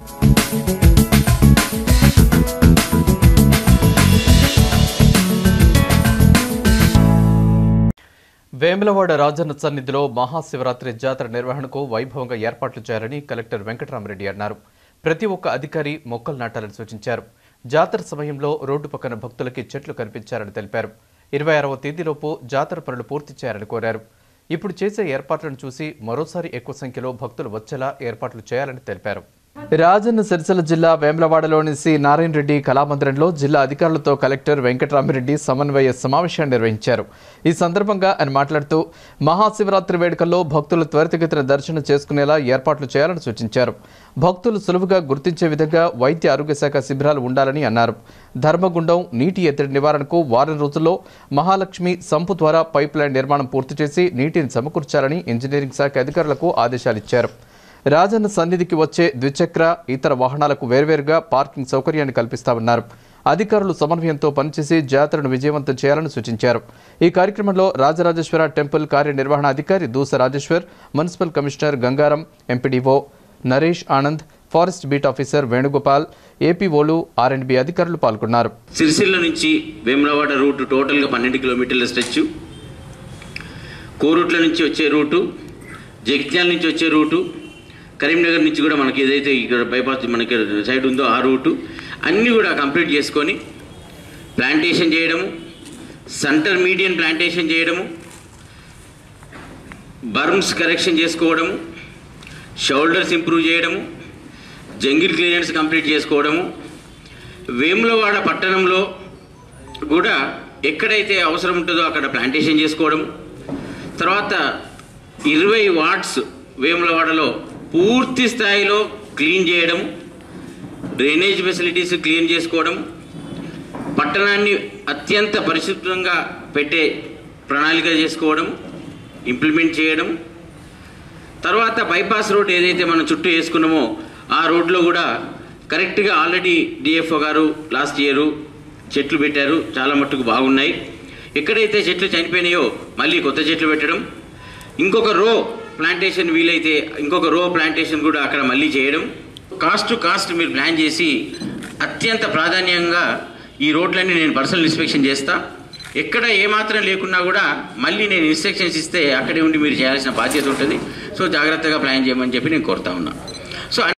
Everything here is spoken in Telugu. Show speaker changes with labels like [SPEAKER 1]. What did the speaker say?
[SPEAKER 1] వేములవాడ రాజన్న సన్నిధిలో మహాశివరాత్రి జాతర నిర్వహణకు వైభవంగా ఏర్పాట్లు చేయాలని కలెక్టర్ వెంకటరామరెడ్డి అన్నారు ప్రతి ఒక్క అధికారి మొక్కలు నాటాలని సూచించారు జాతర సమయంలో రోడ్డు పక్కన భక్తులకి చెట్లు కనిపించారని తెలిపారు ఇరవై ఆరవ తేదీలోపు జాతర పనులు పూర్తి చేయాలని కోరారు ఇప్పుడు చేసే ఏర్పాట్లను చూసి మరోసారి ఎక్కువ సంఖ్యలో భక్తులు వచ్చేలా ఏర్పాట్లు చేయాలని తెలిపారు రాజన్న సిరిసిల్ల జిల్లా వేములవాడలోని సి నారాయణ రెడ్డి కళామందిరంలో జిల్లా అధికారులతో కలెక్టర్ వెంకటరామిరెడ్డి సమన్వయ సమావేశాన్ని నిర్వహించారు ఈ సందర్భంగా ఆయన మాట్లాడుతూ మహాశివరాత్రి వేడుకల్లో భక్తులు త్వరితగతిన దర్శనం చేసుకునేలా ఏర్పాట్లు చేయాలని సూచించారు భక్తులు సులువుగా గుర్తించే విధంగా వైద్య ఆరోగ్య శాఖ శిబిరాలు ఉండాలని అన్నారు ధర్మగుండం నీటి ఎత్తడి నివారణకు వారం రోజుల్లో మహాలక్ష్మి సంపు ద్వారా పైప్ లైన్ నిర్మాణం పూర్తి చేసి నీటిని సమకూర్చాలని ఇంజనీరింగ్ శాఖ అధికారులకు ఆదేశాలిచ్చారు రాజన్న సన్నిధికి వచ్చే ద్విచక్ర ఇతర వాహనాలకు వేర్వేరుగా పార్కింగ్ సౌకర్యాన్ని కల్పిస్తామన్నారు అధికారులు సమన్వయంతో పనిచేసి జాతరను విజయవంతం చేయాలని సూచించారు ఈ కార్యక్రమంలో రాజరాజేశ్వర టెంపుల్ కార్యనిర్వహణాధికారి Doosa Rajeshwar municipal commissioner Gangaram MPDO Naresh Anand forest beat officer Venugopal ఏపీఓలు ఆర్ఎండ్బి అధికారులు పాల్గొన్నారు
[SPEAKER 2] సిరిసిల్ల నుంచి వేములవాడ రూట్ టోటల్గా పన్నెండు కిలోమీటర్ల స్ట్రెచ్ కోరుట్ల నుంచి వచ్చే రూటు జగిత్యాల నుంచి వచ్చే రూటు కరీంనగర్ నుంచి కూడా మనకి ఏదైతే ఇక్కడ బైపాస్ మనకి సైడ్ ఉందో ఆ రూటు అన్నీ కూడా కంప్లీట్ చేసుకొని ప్లాంటేషన్ చేయడము సెంటర్ మీడియన్ ప్లాంటేషన్ చేయడము బర్మ్స్ కరెక్షన్ చేసుకోవడము షోల్డర్స్ ఇంప్రూవ్ చేయడము జంగిల్ క్లియరెన్స్ కంప్లీట్ చేసుకోవడము వేములవాడ పట్టణంలో కూడా ఎక్కడైతే అవసరం ఉంటుందో అక్కడ ప్లాంటేషన్ చేసుకోవడం తర్వాత ఇరవై వార్డ్స్ వేములవాడలో పూర్తి స్థాయిలో క్లీన్ చేయడం డ్రైనేజ్ ఫెసిలిటీస్ క్లీన్ చేసుకోవడం పట్టణాన్ని అత్యంత పరిశుభ్రంగా పెట్టే ప్రణాళిక చేసుకోవడం ఇంప్లిమెంట్ చేయడం తర్వాత బైపాస్ రోడ్ ఏదైతే మనం చుట్టూ వేసుకున్నామో ఆ రోడ్లో కూడా కరెక్ట్గా ఆల్రెడీ డిఎఫ్ఓ గారు లాస్ట్ ఇయర్ చెట్లు పెట్టారు చాలా మట్టుకు బాగున్నాయి ఎక్కడైతే చెట్లు చనిపోయినాయో మళ్ళీ కొత్త చెట్లు పెట్టడం ఇంకొక రో ప్లాంటేషన్ వీలైతే ఇంకొక రో ప్లాంటేషన్ కూడా అక్కడ మళ్ళీ చేయడం కాస్ట్ టు కాస్ట్ మీరు ప్లాన్ చేసి అత్యంత ప్రాధాన్యంగా ఈ రోడ్లన్నీ నేను పర్సనల్ ఇన్స్పెక్షన్ చేస్తా ఎక్కడ ఏమాత్రం లేకున్నా కూడా మళ్ళీ నేను ఇన్స్ట్రక్షన్స్ ఇస్తే అక్కడే ఉండి మీరు చేయాల్సిన బాధ్యత ఉంటుంది సో జాగ్రత్తగా ప్లాన్ చేయమని చెప్పి నేను కోరుతా ఉన్నా సో